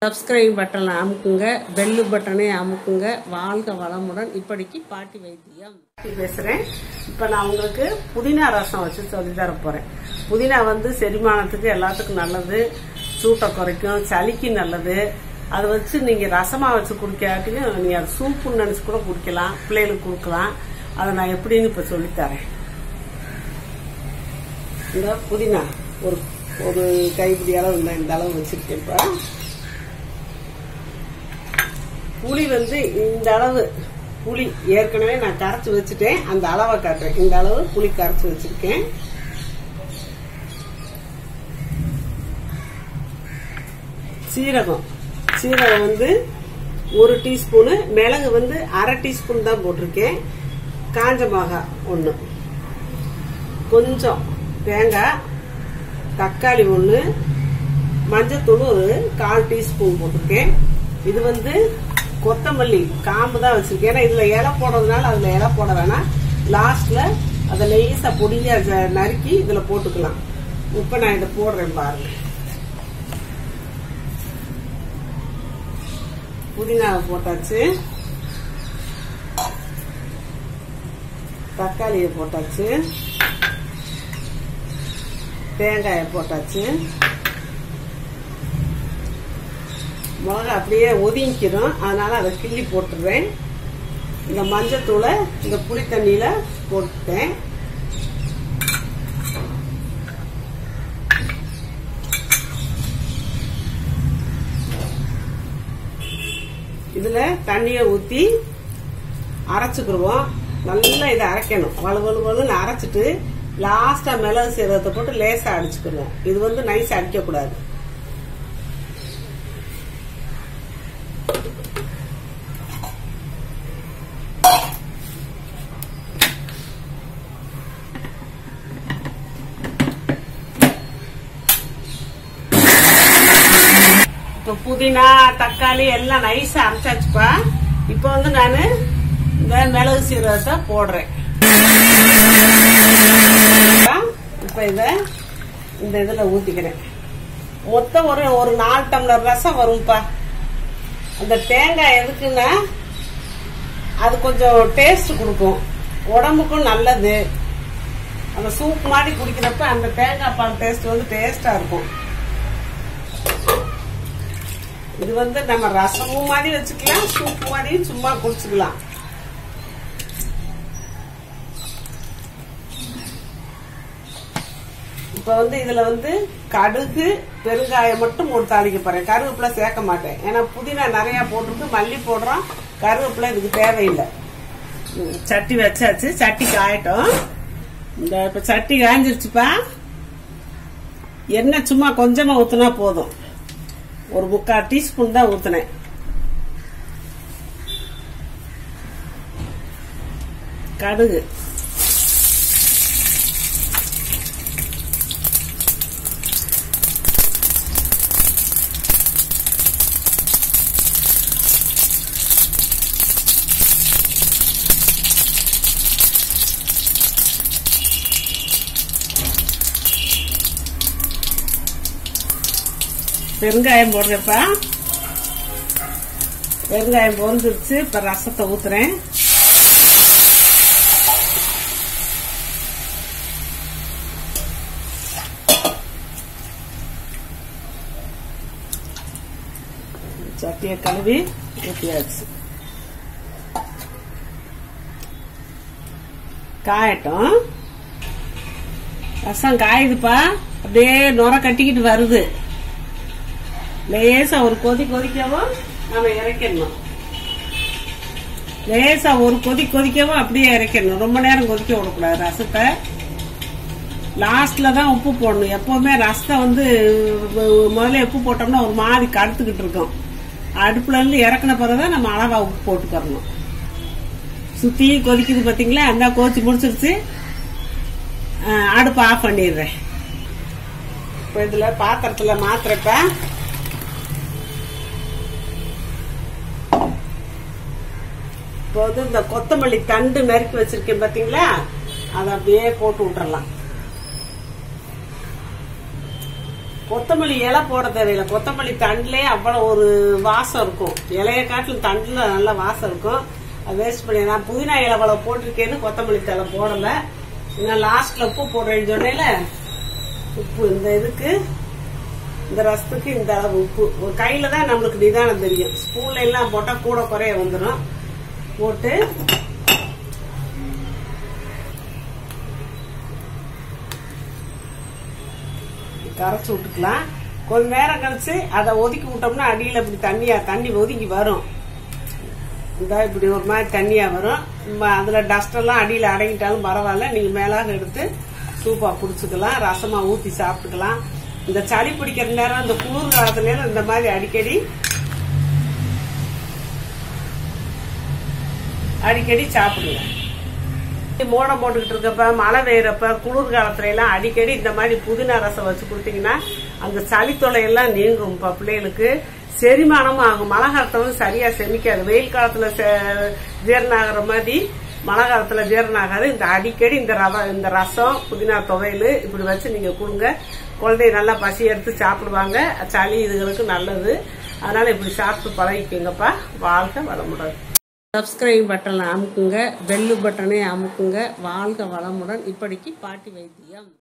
subscribe பட்டனை அமுக்குங்க bell பட்டனை அமுக்குங்க வாழ்க வளமுடன் இப்படிக்கு பாட்டி வைத்தியம் பாட்டி பேசுறேன் இப்ப நான் உங்களுக்கு புதினா ரசம் வச்சு சொல்லி தர போறேன் புதினா வந்து செரிமானத்துக்கு எல்லாத்துக்கும் நல்லது சூட்டை குறைக்கும் சளிக்கு நல்லது அதை வச்சு நீங்க ரசமா வச்சு குடிக்காட்டியும் நீங்க அது சூப்புன்னு நினைச்சு கூட குடிக்கலாம் பிள்ளைகளுக்கு கொடுக்கலாம் அதை நான் எப்படின்னு இப்ப சொல்லித் தரேன் இந்த புதினா ஒரு ஒரு கைப்பிடி அளவு இந்த இந்த அளவு வச்சிருக்கேன் இப்ப புளி வந்து இந்த அளவு புளி ஏற்கனவே நான் கரைச்சி வச்சுட்டேன் அந்த அளவை காட்டுறேன் இந்த அளவு புளி கரைச்சி வச்சிருக்கேன் சீரகம் சீரகம் வந்து ஒரு டீஸ்பூனு மிளகு வந்து அரை டீஸ்பூன் தான் போட்டிருக்கேன் காஞ்ச மிளகா ஒன்று கொஞ்சம் தேங்காய் தக்காளி ஒன்று மஞ்சத்தூள் ஒரு கால் டீஸ்பூன் போட்டிருக்கேன் இது வந்து கொத்தமல்லி காம்பு தான் வச்சிருக்கேன் ஏன்னா இதுல இலை போடுறதுனால அதுல இலை போட வேணாம் லாஸ்ட்ல அதை லேசா பொடியா ஜ- நறுக்கி இதுல போட்டுக்கலாம் இப்ப நான் இதை போடுறேன் பாருங்க புதினாவை போட்டாச்சு தக்காளியை போட்டாச்சு தேங்காயை போட்டாச்சு மிளகா அப்படியே ஒதுங்கிக்கிறோம் அதனால அதை கிள்ளி போட்டுடுறேன் இந்த மஞ்சத்தூளை இந்த புளி தண்ணியில போட்டுட்டேன் இதுல தண்ணிய ஊத்தி அரைச்சுக்கிடுவோம் நல்லா இதை அரைக்கணும் வலு வலு வலுன்னு அரைச்சிட்டு லாஸ்டா மிளகு சீரகத்தை போட்டு லேசா அடிச்சுக்கிடுவோம் இது வந்து நைஸ் அடிக்க கூடாது இப்போ புதினா தக்காளி எல்லாம் நைஸா அரைச்சாச்சுப்பா இப்போ வந்து நான் இந்த மிளகு சீரகத்தை போடுறேன் இப்போ இத இந்த இதுல ஊத்திக்கிறேன் மொத்தம் ஒரு ஒரு நாலு டம்ளர் ரசம் வரும்ப்பா அந்த தேங்காய் எதுக்குன்னா அது கொஞ்சம் டேஸ்ட் கொடுக்கும் உடம்புக்கும் நல்லது அந்த சூப் மாதிரி குடிக்கிறப்ப அந்த தேங்காய் பால் டேஸ்ட் வந்து டேஸ்டா இருக்கும் இது வந்து நம்ம ரசமும் மாதிரி வச்சுக்கலாம் சூப் மாதிரியும் சும்மா குடிச்சுக்கலாம் இப்ப வந்து இதுல வந்து கடுகு பெருங்காயம் மட்டும் போட்டு தாளிக்க போறேன் கருவேப்பிலை சேர்க்க மாட்டேன் ஏன்னா புதினா நிறைய போட்டுருக்கு மல்லி போடுறோம் கருவேப்பிலை இதுக்கு தேவையில்லை ம், சட்டி வச்சாச்சு சட்டி காயட்டும் இந்த இப்ப சட்டி காய்ஞ்சிருச்சுப்பா எண்ணெய் சும்மா கொஞ்சமா ஊத்துனா போதும் ஒரு முக்கால் டீஸ்பூன் தான் ஊத்துனேன் கடுகு பெருங்காயம் போடுறப்ப பெருங்காயம் பொரிஞ்சிருச்சு இப்ப ரசத்தை ஊத்துறேன் சட்டியை கழுவி ஊற்றியாச்சு காயட்டும் ரசம் காயுதுப்பா அப்படியே நுர கட்டிக்கிட்டு வருது லேசா ஒரு கொதி கொதிக்கவும் நம்ம இறக்கிடணும் லேசா ஒரு கொதி கொதிக்கவும் அப்படியே இறக்கிடணும் ரொம்ப நேரம் கொதிக்க விடக்கூடாது ரசத்தை லாஸ்ட்ல தான் உப்பு போடணும் எப்பவுமே ரசத்தை வந்து உ- முதல்ல உப்பு போட்டோம்னா ஒரு மாதிரி கடுத்துக்கிட்டு இருக்கும் அடுப்புல இருந்து இறக்குன பிறகுதான் நம்ம அளவா உப்பு போட்டுக்கறணும் சுத்தி கொதிக்குது பாத்தீங்களா அந்த கோச்சி முடிச்சிருச்சு அஹ், அடுப்பு ஆஃப் பண்ணிடுறேன் இப்ப இதுல பாத்திரத்துல மாத்திரப்ப இப்போ வந்து இந்த கொத்தமல்லி தண்டு நறுக்கி வச்சிருக்கேன் பாத்தீங்களா அதை அப்படியே போட்டு விட்டுறலாம் கொத்தமல்லி இலை போட தேவையில்லை கொத்தமல்லி தண்டுலயே அவ்வளவு ஒரு வாசம் இருக்கும் இலைய காட்டிலும் தண்டுல நல்ல வாசம் இருக்கும் அது வேஸ்ட் பண்ணி நான் புதினா இலை அவ்வளவு போட்டிருக்கேன்னு கொத்தமல்லி தலை போடல இன்னும் லாஸ்ட்ல உப்பு போடுறேன்னு சொன்னேல உப்பு இந்த இதுக்கு இந்த ரசத்துக்கு இந்த அளவு உப்பு ஒரு கையில தான் நம்மளுக்கு நிதானம் தெரியும் ஸ்பூன்ல எல்லாம் போட்டா கூட குறைய வந்துடும் போட்டு கரைச்சி விட்டுக்கலாம் கொஞ்ச நேரம் கழிச்சு அதை ஒதுக்கி விட்டோம்னா அடியில இப்படி தண்ணியா தண்ணி ஒதுங்கி வரும் இந்த இப்படி ஒரு மாதிரி தண்ணியா வரும் ம- அதுல டஸ்ட் எல்லாம் அடியில அடங்கிட்டாலும் பரவாயில்ல நீங்க மேலாக எடுத்து சூப்பா குடிச்சுக்கலாம் ரசமா ஊத்தி சாப்பிட்டுக்கலாம் இந்த சளி பிடிக்கிற நேரம் இந்த குளிர் காலத்துல எல்லாம் இந்த மாதிரி அடிக்கடி அடிக்கடி சாப்பிடுங்க மோடம் போட்டுக்கிட்டு இருக்கப்ப மழை பெய்யறப்ப குளிர் காலத்துல எல்லாம் அடிக்கடி இந்த மாதிரி புதினா ரசம் வச்சு கொடுத்தீங்கன்னா அந்த சளி தொல்லை எல்லாம் நீங்கும் இப்ப பிள்ளைகளுக்கு செரிமானமும் ஆகும் மழை காலத்துல வந்து சரியா செமிக்காது வெயில் காலத்துல செ- ஜீரணம் ஆகுற மாதிரி மழை காலத்துல ஜீரணம் ஆகாது இந்த அடிக்கடி இந்த ரவ இந்த ரசம் புதினா துவையல் இப்படி வச்சு நீங்க கொடுங்க குழந்தைய நல்லா பசி எடுத்து சாப்பிடுவாங்க சளி இதுகளுக்கு நல்லது அதனால இப்படி சாப்பிட்டு பழகிக்கோங்கப்பா வாழ்க வளமுடன் சப்ஸ்கிரைப் பட்டனை அமுக்குங்க பெல்லு பட்டனை அமுக்குங்க வாழ்க வளமுடன் இப்படிக்கு பாட்டி வைத்தியம்